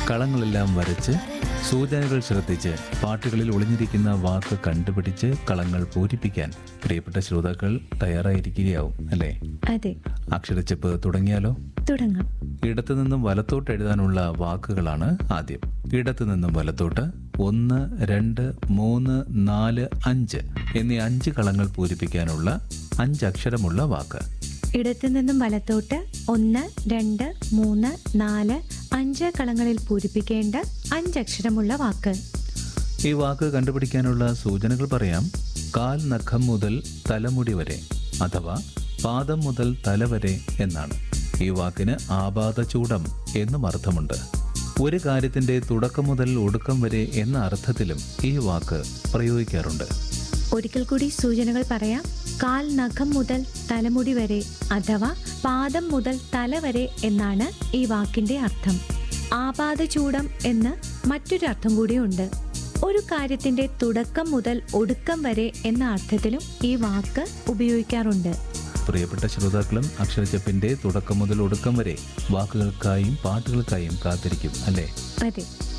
കളങ്ങളെല്ലാം വരച്ച് സൂചനകൾ ശ്രദ്ധിച്ച് പാട്ടുകളിൽ ഒളിഞ്ഞിരിക്കുന്ന വാക്ക് കണ്ടുപിടിച്ച് കളങ്ങൾ പൂരിപ്പിക്കാൻ പ്രിയപ്പെട്ട ശ്രോതാക്കൾ തയ്യാറായിരിക്കുകയാവും അല്ലേ അതെ അക്ഷരച്ചെപ്പ് തുടങ്ങിയാലോ തുടങ്ങാം ഇടത്തു നിന്നും വലത്തോട്ട് എഴുതാനുള്ള വാക്കുകളാണ് ആദ്യം ഇടത്തു നിന്നും വലത്തോട്ട് ഒന്ന് രണ്ട് മൂന്ന് നാല് അഞ്ച് എന്നീ അഞ്ച് കളങ്ങൾ പൂരിപ്പിക്കാനുള്ള അഞ്ചക്ഷരമുള്ള വാക്ക് ഇടത്തു നിന്നും വലത്തോട്ട് ഒന്ന് രണ്ട് മൂന്ന് നാല് അഞ്ച് കളങ്ങളിൽ പൂരിപ്പിക്കേണ്ട അഞ്ചക്ഷരമുള്ള വാക്ക് ഈ വാക്ക് കണ്ടുപിടിക്കാനുള്ള സൂചനകൾ പറയാം കാൽ നഖം മുതൽ തലമുടി വരെ അഥവാ പാദം മുതൽ തല വരെ എന്നാണ് ഈ വാക്കിന് ആപാദചൂടം എന്നും അർത്ഥമുണ്ട് ഒരു കാര്യത്തിന്റെ തുടക്കം മുതൽ ഒടുക്കം വരെ എന്ന അർത്ഥത്തിലും ഈ വാക്ക് പ്രയോഗിക്കാറുണ്ട് ഒരിക്കൽ കൂടി സൂചനകൾ പറയാം കാൽ നഖം മുതൽ തലമുടി വരെ അഥവാ പാദം മുതൽ തല വരെ എന്നാണ് ഈ വാക്കിന്റെ അർത്ഥം ആപാദചൂടം എന്ന് മറ്റൊരു അർത്ഥം കൂടിയുണ്ട് ഒരു കാര്യത്തിന്റെ തുടക്കം മുതൽ ഒടുക്കം വരെ എന്ന അർത്ഥത്തിലും ഈ വാക്ക് ഉപയോഗിക്കാറുണ്ട് പ്രിയപ്പെട്ട ശ്രോതാക്കളും അക്ഷരച്ചപ്പിന്റെ തുടക്കം മുതൽ ഒടുക്കം വരെ വാക്കുകൾക്കായും പാട്ടുകൾക്കായും കാത്തിരിക്കും അല്ലേ അതെ